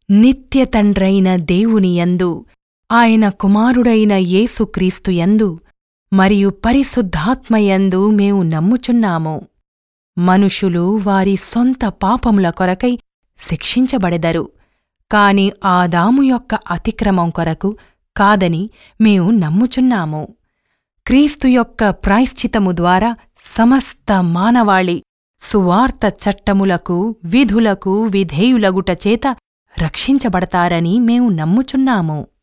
నిత్య తండ్రైన దేవుని యందు ఆయన కుమారుడైన యేసుక్రీస్తు యందు మరియు పరిశుద్ధాత్మయందు మేము నమ్ముచున్నాము మనుషులు వారి సొంత పాపముల కొరకై శిక్షించబడెదరు కాని ఆదాము యొక్క అతిక్రమం కొరకు కాదని మేము నమ్ముచున్నాము క్రీస్తు యొక్క ప్రాయశ్చితము ద్వారా సమస్త మానవాళి సువార్త చట్టములకు విధులకు విధేయులగుట చేత రక్షించబడతారని మేము నమ్ముచున్నాము